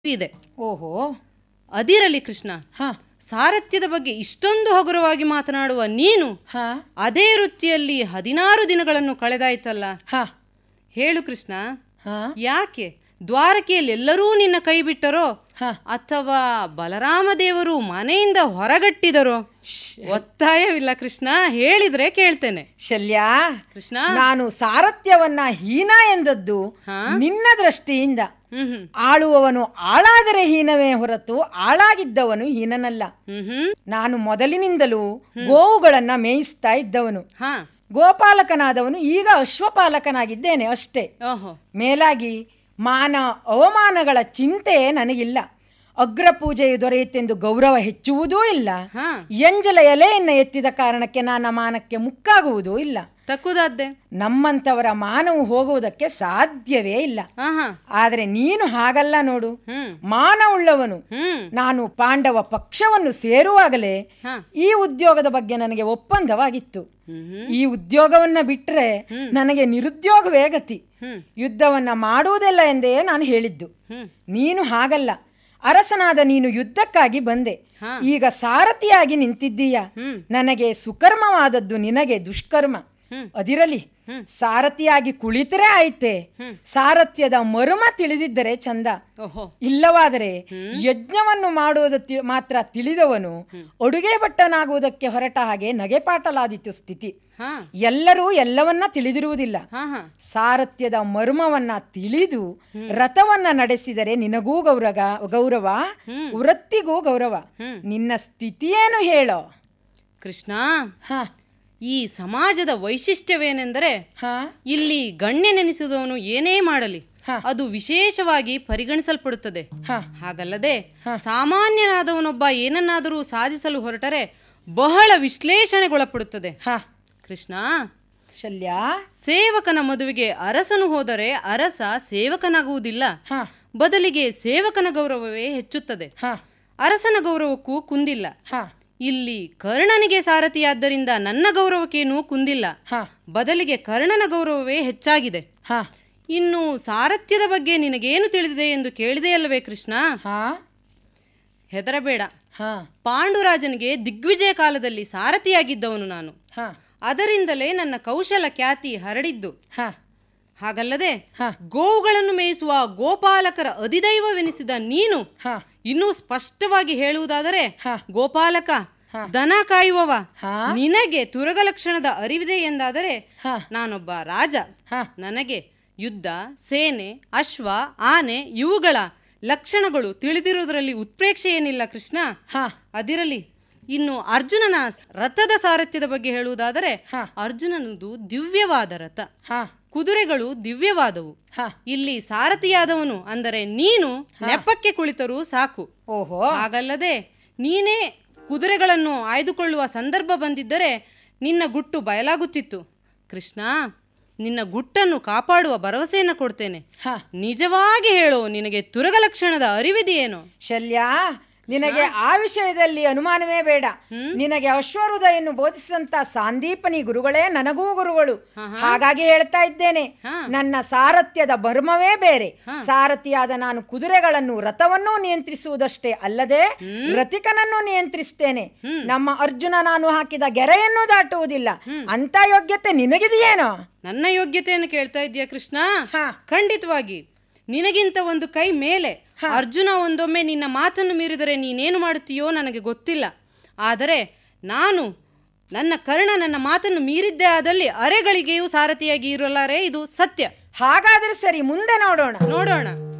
ಇದೆ ಓಹೋ ಅದಿರಲಿ ಕೃಷ್ಣ ಹಾ ಸಾರಥ್ಯದ ಬಗ್ಗೆ ಇಷ್ಟೊಂದು ಹಗುರವಾಗಿ ಮಾತನಾಡುವ ನೀನು ಹಾ ಅದೇ ವೃತ್ತಿಯಲ್ಲಿ ಹದಿನಾರು ದಿನಗಳನ್ನು ಕಳೆದಾಯ್ತಲ್ಲ ಹಾ ಹೇಳು ಕೃಷ್ಣ ಹಾ ಯಾಕೆ ದ್ವಾರಕೆಯಲ್ಲಿ ಎಲ್ಲರೂ ನಿನ್ನ ಕೈ ಬಿಟ್ಟರೋ ಹಾ ಅಥವಾ ಬಲರಾಮ ದೇವರು ಮನೆಯಿಂದ ಹೊರಗಟ್ಟಿದರೋ ಒತ್ತಾಯವಿಲ್ಲ ಕೃಷ್ಣ ಹೇಳಿದ್ರೆ ಕೇಳ್ತೇನೆ ಶಲ್ಯ ಕೃಷ್ಣ ನಾನು ಸಾರಥ್ಯವನ್ನ ಹೀನ ಎಂದದ್ದು ಹಾ? ನಿನ್ನ ದೃಷ್ಟಿಯಿಂದ ಹ್ಮ್ ಹ್ಮ್ ಆಳುವವನು ಆಳಾದರೆ ಹೀನವೇ ಹೊರತು ಆಳಾಗಿದ್ದವನು ಹೀನನಲ್ಲ ಹ್ಮ್ ಹ್ಮ್ ನಾನು ಮೊದಲಿನಿಂದಲೂ ಗೋವುಗಳನ್ನ ಮೇಯಿಸ್ತಾ ಇದ್ದವನು ಹಾ ಗೋಪಾಲಕನಾದವನು ಈಗ ಅಶ್ವಪಾಲಕನಾಗಿದ್ದೇನೆ ಅಷ್ಟೇ ಓಹೋ ಮೇಲಾಗಿ ಮಾನ ಅವಮಾನಗಳ ಚಿಂತೆ ನನಗಿಲ್ಲ ಅಗ್ರ ಪೂಜೆಯು ದೊರೆಯುತ್ತೆಂದು ಗೌರವ ಹೆಚ್ಚುವುದೂ ಇಲ್ಲ ಹಾ ಎಂಜಲ ಎಲೆಯನ್ನು ಎತ್ತಿದ ಕಾರಣಕ್ಕೆ ನನ್ನ ಮಾನಕ್ಕೆ ಮುಕ್ಕಾಗುವುದೂ ಇಲ್ಲ ತಕ್ಕುದಾದ್ದೆ ನಮ್ಮಂಥವರ ಮಾನವು ಹೋಗುವುದಕ್ಕೆ ಸಾಧ್ಯವೇ ಇಲ್ಲ ಹಾ ಹಾ ಆದರೆ ನೀನು ಹಾಗಲ್ಲ ನೋಡು ಹ್ಮ್ ಮಾನವುಳ್ಳವನು ಹ್ಮ್ ನಾನು ಪಾಂಡವ ಪಕ್ಷವನ್ನು ಸೇರುವಾಗಲೇ ಹಾ ಈ ಉದ್ಯೋಗದ ಬಗ್ಗೆ ನನಗೆ ಒಪ್ಪಂದವಾಗಿತ್ತು ಹ್ಮ್ ಹ್ಮ್ ಈ ಉದ್ಯೋಗವನ್ನ ಬಿಟ್ಟರೆ ನನಗೆ ನಿರುದ್ಯೋಗವೇ ಗತಿ ಹ್ಮ್ ಯುದ್ಧವನ್ನ ಮಾಡುವುದಿಲ್ಲ ಎಂದೇ ನಾನು ಹೇಳಿದ್ದು ಹ್ಮ್ ನೀನು ಹಾಗಲ್ಲ ಅರಸನಾದ ನೀನು ಯುದ್ಧಕ್ಕಾಗಿ ಬಂದೆ ಹಾ. ಈಗ ಸಾರಥಿಯಾಗಿ ನಿಂತಿದ್ದೀಯ ಹ್ಮ್ ನನಗೆ ಸುಕರ್ಮವಾದದ್ದು ನಿನಗೆ ದುಷ್ಕರ್ಮ ಹ್ಮ್. ಅದಿರಲಿ ಹ್ಮ್. ಸಾರಥಿಯಾಗಿ ಕುಳಿತರೆ ಆಯ್ತೆ ಹ್ಮ್. ಸಾರಥ್ಯದ ಮರ್ಮ ತಿಳಿದಿದ್ದರೆ ಚಂದ ಓಹೋ ಇಲ್ಲವಾದರೆ ಯಜ್ಞವನ್ನು ಮಾಡುವುದು ತಿ- ಮಾತ್ರ ತಿಳಿದವನು ಅಡುಗೆ ಭಟ್ಟನಾಗುವುದಕ್ಕೆ ಹೊರಟ ಹಾಗೆ ನಗೆಪಾಟಲಾದಿತು ಸ್ಥಿತಿ ಹಾ ಎಲ್ಲರೂ ಎಲ್ಲವನ್ನ ತಿಳಿದಿರುವುದಿಲ್ಲ ಹಾ ಹಾ ಸಾರಥ್ಯದ ಮರ್ಮವನ್ನ ತಿಳಿದು ರಥವನ್ನ ನಡೆಸಿದರೆ ನಿನಗೂ ಗೌರವ ಗೌರವ ವೃತ್ತಿಗೂ ಗೌರವ ಹ್ಮ್. ನಿನ್ನ ಸ್ಥಿತಿಯೇನು ಹೇಳೋ ಕೃಷ್ಣ ಹ ಈ ಸಮಾಜದ ವೈಶಿಷ್ಟ್ಯವೇನೆಂದರೆ ಹ ಇಲ್ಲಿ ಗಣ್ಯನೆನಿಸಿದವನು ಏನೇ ಮಾಡಲಿ ಹ. ಅದು ವಿಶೇಷವಾಗಿ ಪರಿಗಣಿಸಲ್ಪಡುತ್ತದೆ ಹ ಹಾಗಲ್ಲದೆ ಸಾಮಾನ್ಯನಾದವನೊಬ್ಬ ಏನನ್ನಾದರೂ ಸಾಧಿಸಲು ಹೊರಟರೆ ಬಹಳ ವಿಶ್ಲೇಷಣೆಗೊಳಪಡುತ್ತದೆ ಹ ಕೃಷ್ಣ ಶಲ್ಯ ಸೇವಕನ ಮದುವೆಗೆ ಅರಸನು ಹೋದರೆ ಅರಸ ಸೇವಕನಾಗುವುದಿಲ್ಲ ಹ ಬದಲಿಗೆ ಸೇವಕನ ಗೌರವವೇ ಹೆಚ್ಚುತ್ತದೆ ಹ ಅರಸನ ಗೌರವಕ್ಕೂ ಕುಂದಿಲ್ಲ ಹ ಇಲ್ಲಿ ಕರ್ಣನಿಗೆ ಸಾರಥಿಯಾದ್ದರಿಂದ ನನ್ನ ಗೌರವಕ್ಕೇನೂ ಕುಂದಿಲ್ಲ ಹ ಬದಲಿಗೆ ಕರ್ಣನ ಗೌರವವೇ ಹೆಚ್ಚಾಗಿದೆ ಹ ಇನ್ನು ಸಾರಥ್ಯದ ಬಗ್ಗೆ ನಿನಗೇನು ತಿಳಿದಿದೆ ಎಂದು ಕೇಳಿದೆಯಲ್ಲವೇ ಕೃಷ್ಣ ಹ ಹೆದರಬೇಡ ಹ ಪಾಂಡುರಾಜನಿಗೆ ದಿಗ್ವಿಜಯ ಕಾಲದಲ್ಲಿ ಸಾರಥಿಯಾಗಿದ್ದವನು ನಾನು ಹ ಅದರಿಂದಲೇ ನನ್ನ ಕೌಶಲ ಖ್ಯಾತಿ ಹರಡಿದ್ದು ಹ ಹಾಗಲ್ಲದೆ ಹ. ಗೋವುಗಳನ್ನು ಮೇಯಿಸುವ ಗೋಪಾಲಕರ ಅಧಿದೈವವೆನಿಸಿದ ನೀನು ಹ ಇನ್ನೂ ಸ್ಪಷ್ಟವಾಗಿ ಹೇಳುವುದಾದರೆ ಹ. ಗೋಪಾಲಕ ದನ ಕಾಯುವವ ಹ. ನಿನಗೆ ತುರಗಲಕ್ಷಣದ ಅರಿವಿದೆ ಎಂದಾದರೆ ಹ ನಾನೊಬ್ಬ ರಾಜ ಹ ನನಗೆ ಯುದ್ಧ ಸೇನೆ ಅಶ್ವ ಆನೆ ಇವುಗಳ ಲಕ್ಷಣಗಳು ತಿಳಿದಿರುವುದರಲ್ಲಿ ಉತ್ಪ್ರೇಕ್ಷೆ ಏನಿಲ್ಲ ಕೃಷ್ಣ ಹ ಅದಿರಲಿ ಇನ್ನು ಅರ್ಜುನನ ರಥದ ಸಾರಥ್ಯದ ಬಗ್ಗೆ ಹೇಳುವುದಾದರೆ ಹ. ಅರ್ಜುನನದು ದಿವ್ಯವಾದ ರಥ ಹ ಕುದುರೆಗಳು ದಿವ್ಯವಾದವು ಹ ಇಲ್ಲಿ ಸಾರಥಿಯಾದವನು ಅಂದರೆ ನೀನು ನೆಪಕ್ಕೆ ಕುಳಿತರೂ ಸಾಕು ಓಹೋ ಹಾಗಲ್ಲದೆ ನೀನೇ ಕುದುರೆಗಳನ್ನು ಆಯ್ದುಕೊಳ್ಳುವ ಸಂದರ್ಭ ಬಂದಿದ್ದರೆ ನಿನ್ನ ಗುಟ್ಟು ಬಯಲಾಗುತ್ತಿತ್ತು ಕೃಷ್ಣ ನಿನ್ನ ಗುಟ್ಟನ್ನು ಕಾಪಾಡುವ ಭರವಸೆಯನ್ನು ಕೊಡ್ತೇನೆ ಹ ನಿಜವಾಗಿ ಹೇಳು ನಿನಗೆ ತುರಗಲಕ್ಷಣದ ಅರಿವಿದೆಯೇನು ಶಲ್ಯ ನಿನಗೆ ಆ ವಿಷಯದಲ್ಲಿ ಅನುಮಾನವೇ ಬೇಡ ನಿನಗೆ ಅಶ್ವರುದಯನ್ನು ಬೋಧಿಸಿದಂತ ಸಾಂದೀಪನಿ ಗುರುಗಳೇ ನನಗೂ ಗುರುಗಳು ಹಾಗಾಗಿ ಹೇಳ್ತಾ ಇದ್ದೇನೆ ಹಾ. ನನ್ನ ಸಾರಥ್ಯದ ಬರ್ಮವೇ ಬೇರೆ ಸಾರಥಿಯಾದ ನಾನು ಕುದುರೆಗಳನ್ನು ರಥವನ್ನೂ ನಿಯಂತ್ರಿಸುವುದಷ್ಟೇ ಅಲ್ಲದೆ ರಥಿಕನನ್ನು ನಿಯಂತ್ರಿಸ್ತೇನೆ ನಮ್ಮ ಅರ್ಜುನ ನಾನು ಹಾಕಿದ ಗೆರೆಯನ್ನು ದಾಟುವುದಿಲ್ಲ ಅಂತ ಯೋಗ್ಯತೆ ನಿನಗಿದೆಯೇನೋ ನನ್ನ ಯೋಗ್ಯತೆಯನ್ನು ಕೇಳ್ತಾ ಇದೆಯಾ ಕೃಷ್ಣ ಹಾ. ಖಂಡಿತವಾಗಿ ನಿನಗಿಂತ ಒಂದು ಕೈ ಮೇಲೆ ಅರ್ಜುನ ಒಂದೊಮ್ಮೆ ನಿನ್ನ ಮಾತನ್ನು ಮೀರಿದರೆ ನೀನೇನು ಮಾಡುತ್ತೀಯೋ ನನಗೆ ಗೊತ್ತಿಲ್ಲ ಆದರೆ ನಾನು ನನ್ನ ಕರ್ಣ ನನ್ನ ಮಾತನ್ನು ಮೀರಿದ್ದೇ ಆದಲ್ಲಿ ಅರೆಗಳಿಗೆಯೂ ಸಾರಥಿಯಾಗಿ ಇರಲಾರೆ ಇದು ಸತ್ಯ ಹಾಗಾದ್ರೆ ಸರಿ ಮುಂದೆ ನೋಡೋಣ ನೋಡೋಣ